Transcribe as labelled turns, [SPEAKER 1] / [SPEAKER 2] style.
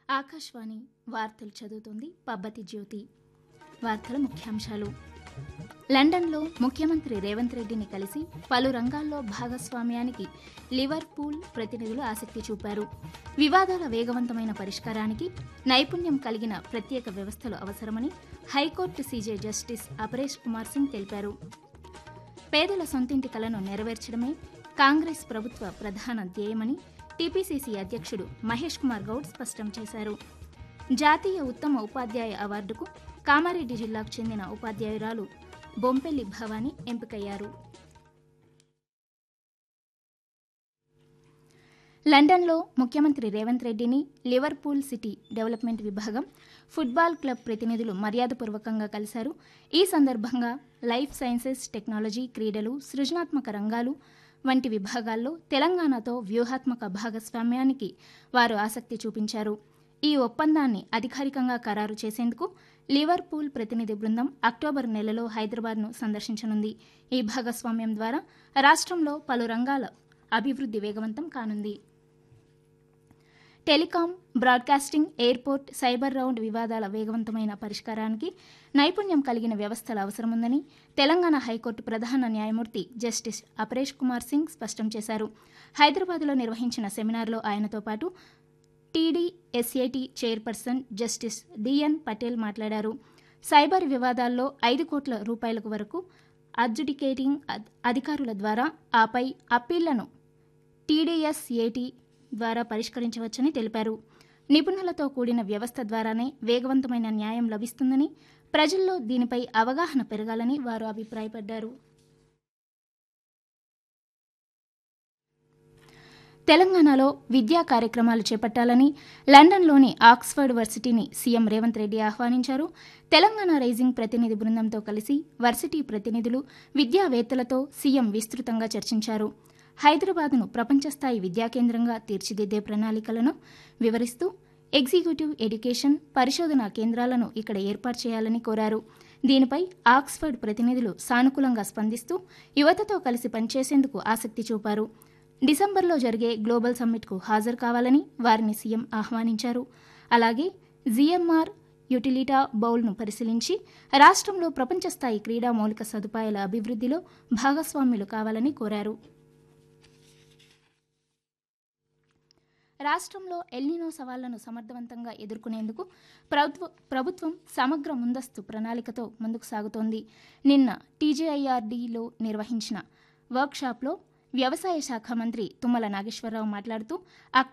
[SPEAKER 1] ఆకాశవాణి వార్తలు చదువుతోంది పబ్బతి జ్యోతి వార్తల ముఖ్యాంశాలు లండన్లో ముఖ్యమంత్రి రేవంత్ రెడ్డిని కలిసి పలు రంగాల్లో భాగస్వామ్యానికి లివర్పూల్ ప్రతినిధులు ఆసక్తి చూపారు వివాదాల వేగవంతమైన పరిష్కారానికి నైపుణ్యం కలిగిన ప్రత్యేక వ్యవస్థలు అవసరమని high court CJ justice Aparesh Kumar Singh తెలిపారు పేదల సొంతింటి కలను నెరవేర్చడమే కాంగ్రెస్ ప్రభుత్వ ప్రధాన ధ్యేయమని టీపీసీసీ అధ్యక్షుడు మహేష్ కుమార్ గౌడ్ స్పష్టం చేశారు జాతీయ ఉత్తమ ఉపాధ్యాయ అవార్డుకు కామారెడ్డి జిల్లాకు చెందిన ఉపాధ్యాయురాలు బొంపెల్లి భవానీ ఎంపికయ్యారు లండన్లో ముఖ్యమంత్రి రేవంత్ రెడ్డిని లివర్పూల్ సిటీ డెవలప్మెంట్ విభాగం ఫుట్బాల్ క్లబ్ ప్రతినిధులు మర్యాదపూర్వకంగా కలిశారు ఈ సందర్భంగా లైఫ్ సైన్సెస్ టెక్నాలజీ క్రీడలు సృజనాత్మక రంగాలు వంటి విభాగాల్లో తెలంగాణతో వ్యూహాత్మక భాగస్వామ్యానికి వారు ఆసక్తి చూపించారు ఈ ఒప్పందాన్ని అధికారికంగా ఖరారు చేసేందుకు లివర్పూల్ ప్రతినిధి బృందం అక్టోబర్ నెలలో హైదరాబాద్ను సందర్శించనుంది ఈ భాగస్వామ్యం ద్వారా రాష్ట్రంలో పలు రంగాల అభివృద్ధి వేగవంతం కానుంది telecom broadcasting airport cyber round వివాదాల వేగవంతమైన పరిష్కారానికి నైపుణ్యం కలిగిన వ్యవస్థల అవసరముందని తెలంగాణ హైకోర్టు ప్రధాన న్యాయమూర్తి జస్టిస్ అపరేష్ కుమార్ సింగ్ స్పష్టం చేశారు హైదరాబాద్లో నిర్వహించిన సెమినార్లో ఆయనతో పాటు TD SAT chairperson justice D N Patel మాట్లాడారు సైబర్ వివాదాల్లో ఐదు కోట్ల రూపాయలకు వరకు అడ్జుడికేటింగ్ అధికారుల ద్వారా ఆపై అప్పీళ్లను టీడీఎస్ఏటి ద్వారా పరిష్కరించవచ్చని తెలిపారు నిపుణులతో కూడిన వ్యవస్థ ద్వారానే వేగవంతమైన న్యాయం లభిస్తుందని ప్రజల్లో దీనిపై అవగాహన పెరగాలని వారు అభిప్రాయపడ్డారు తెలంగాణలో విద్యా కార్యక్రమాలు చేపట్టాలని లండన్లోని ఆక్స్ఫర్డ్ వర్సిటీని సీఎం రేవంత్ రెడ్డి ఆహ్వానించారు తెలంగాణ రైజింగ్ ప్రతినిధి బృందంతో కలిసి వర్సిటీ ప్రతినిధులు విద్యావేత్తలతో సీఎం విస్తృతంగా చర్చించారు హైదరాబాద్ను ప్రపంచస్థాయి విద్యా కేంద్రంగా తీర్చిదిద్దే ప్రణాళికలను వివరిస్తూ ఎగ్జిక్యూటివ్ ఎడ్యుకేషన్ పరిశోధనా కేంద్రాలను ఇక్కడ ఏర్పాటు చేయాలని కోరారు దీనిపై ఆక్స్ఫర్డ్ ప్రతినిధులు సానుకూలంగా స్పందిస్తూ యువతతో కలిసి పనిచేసేందుకు ఆసక్తి చూపారు డిసెంబర్లో జరిగే గ్లోబల్ సమ్మిట్కు హాజరు కావాలని వారిని సీఎం ఆహ్వానించారు అలాగే జీఎంఆర్ యుటిలిటా బౌల్ను పరిశీలించి రాష్ట్రంలో ప్రపంచస్థాయి క్రీడా మౌలిక సదుపాయాల అభివృద్ధిలో భాగస్వామ్యులు కావాలని కోరారు రాష్ట్రంలో ఎల్నినో సవాళ్లను సమర్థవంతంగా ఎదుర్కొనేందుకు ప్రభుత్వ ప్రభుత్వం సమగ్ర ముందస్తు ప్రణాళికతో ముందుకు సాగుతోంది నిన్న టీజేఐఆర్డీలో నిర్వహించిన వర్క్షాప్లో వ్యవసాయ శాఖ మంత్రి తుమ్మల నాగేశ్వరరావు మాట్లాడుతూ